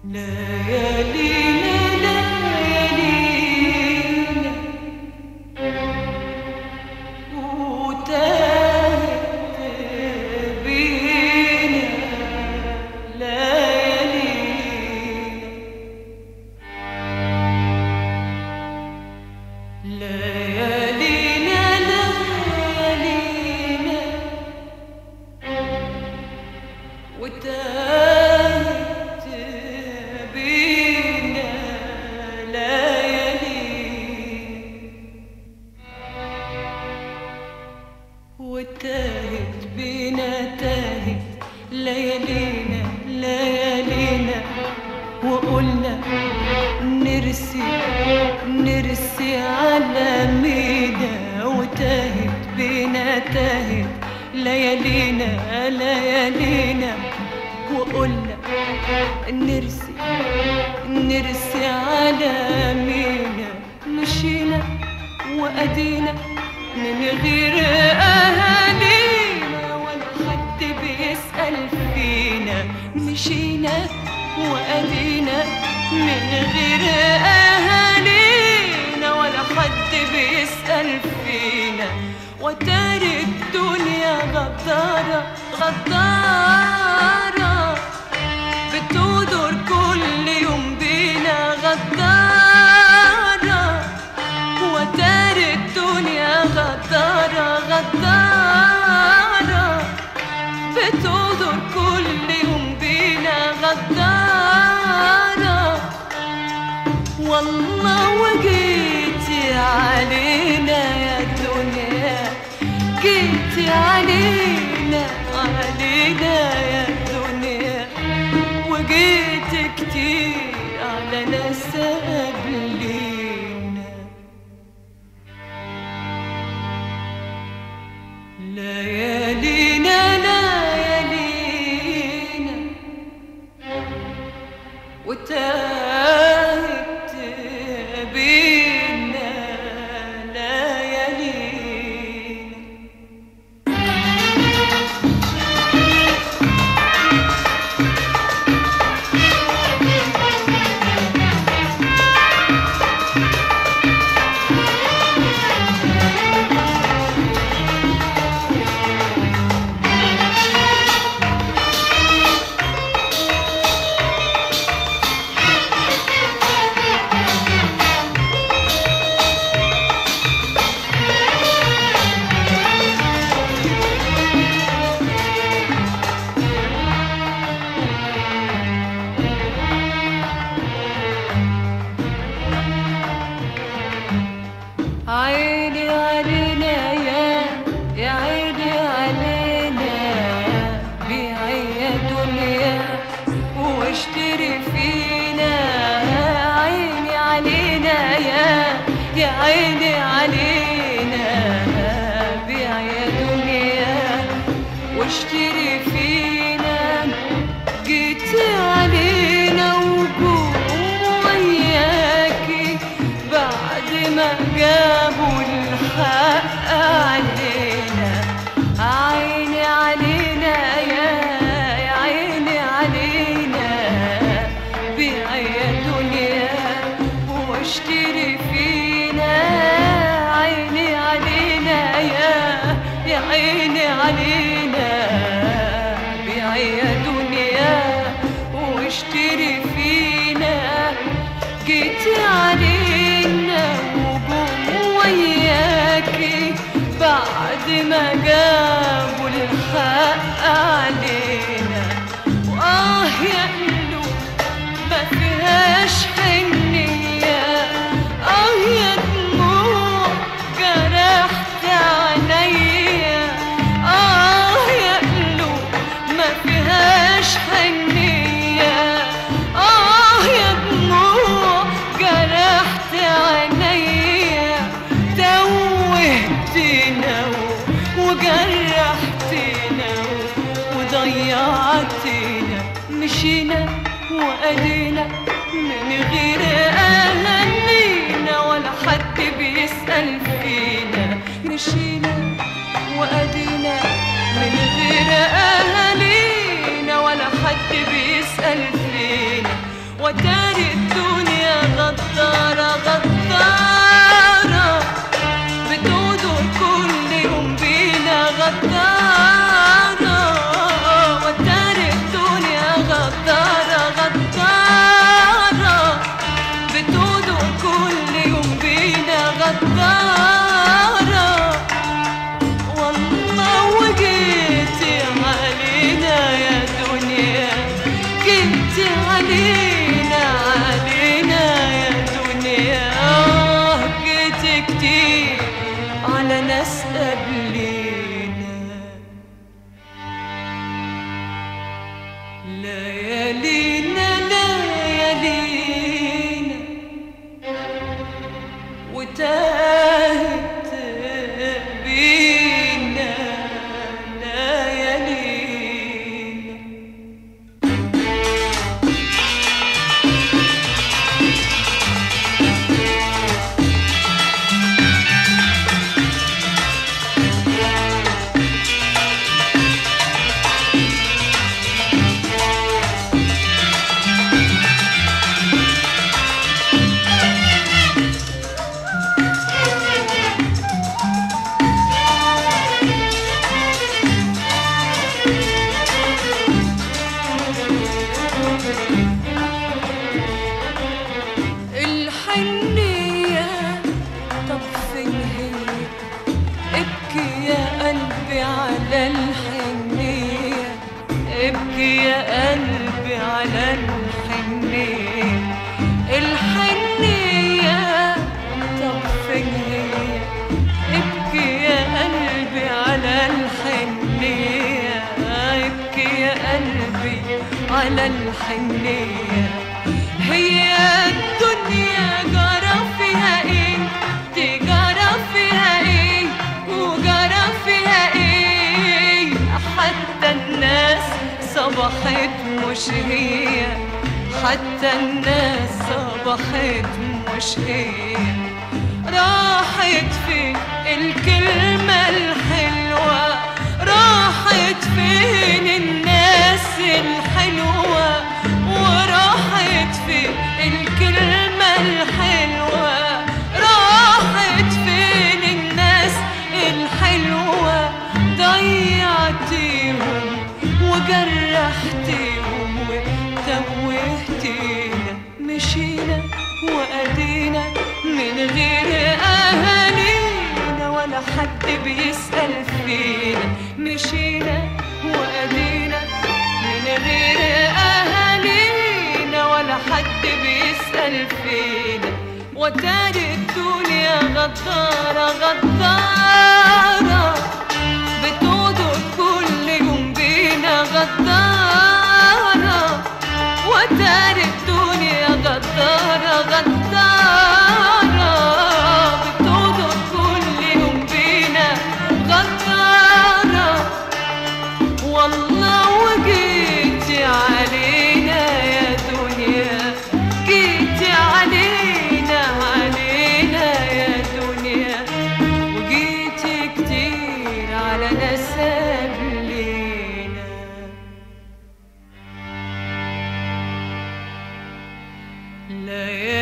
ليالينا ليالينا وتاهت بينا ليالينا ليالينا ليالينا وتاهت بينا ليالينا وتاهت بينا تاهت ليالينا ليالينا وقلنا نرسي نرسي على مينا وتاهت بينا تاهت ليالينا ليالينا وقلنا نرسي نرسي على مينا مشينا وأدينا من غير أهالينا ولا حد بيسأل فينا مشينا وأدينا من غير أهالينا ولا حد بيسأل فينا وتاري الدنيا غدارة غدارة بتودر كل يوم بينا غدارة وتاري الدنيا غدارة غدارة بتودر كل يوم بينا غدارة والله وجيتي علينا يا دنيا جيتي علينا علينا يا دنيا وجيت كتير على ناس قبلينا ليالينا ليالينا وتاهت بينا ليالينا عيني علينا يا يا عيني علينا بيعي دنيا واشتري فينا عيني علينا يا يا عيني علينا بيعي دنيا واشتري فينا جيت علينا وجوه وياكي بعد ما جابوا الحق علينا عيني علينا يا يا عيني علينا بيعي دنيا واشتري فينا عيني علينا يا يا عيني علينا بيعي دنيا واشتري فينا جيت علينا وجم وياكي بعد ما جابوا الحق علينا وآه يا قلوب ما فيهاش حنية آه يا دموع جرحت عينيا آه يا قلوب ما فيهاش حنية آه يا دموع جرحت عينيا توهتنا وجرحتنا وضيعتنا مشينا وأدينا من غير أهالينا ولا حد بيسأل فينا مشينا وأدينا من غير أهالينا ولا حد بيسأل فينا وتاري الدنيا غدارة غدارة بتودر كل يوم بينا غدارة وتاري الدنيا غدارة غدارة بتودر كل يوم بينا غدارة والله وجيتي علينا يا دنيا جيتي علينا علينا يا دنيا آه جيتي كتير على ناس قبلينا ليالينا ليالينا وتاهت بينا ليالينا الحنية طب فين هي ابكي يا قلبي على الحنية ابكي يا قلبي على الحنية الحنية طب فين هي ابكي يا قلبي على الحنية ابكي يا قلبي على الحنية هي الدنيا جرى فيها ايه تجرى فيها ايه وجرى فيها ايه حتى الناس صبحت مش هي حتى الناس صبحت مش هي راحت فين الكلمة الحلوة راحت فين الناس الحلوة وراحت فين الكلمة الحلوة راحت فين الناس الحلوة ضيعتيهم وجرحتيهم وتوهتينا مشينا وأدينا من غير أهالينا ولا حد بيسأل فينا مشينا وأدينا من غير أهالينا ولا حد بيسأل فينا وتاني الدنيا غدارة غدارة بتودر كل يوم بينا غدارة وتاني الدنيا غدارة غدارة بتودر كل يوم بينا غدارة والله وجيتي علينا يا دنيا جيتي علينا علينا يا دنيا وجيتي كتير على ناس قبلينا ليالي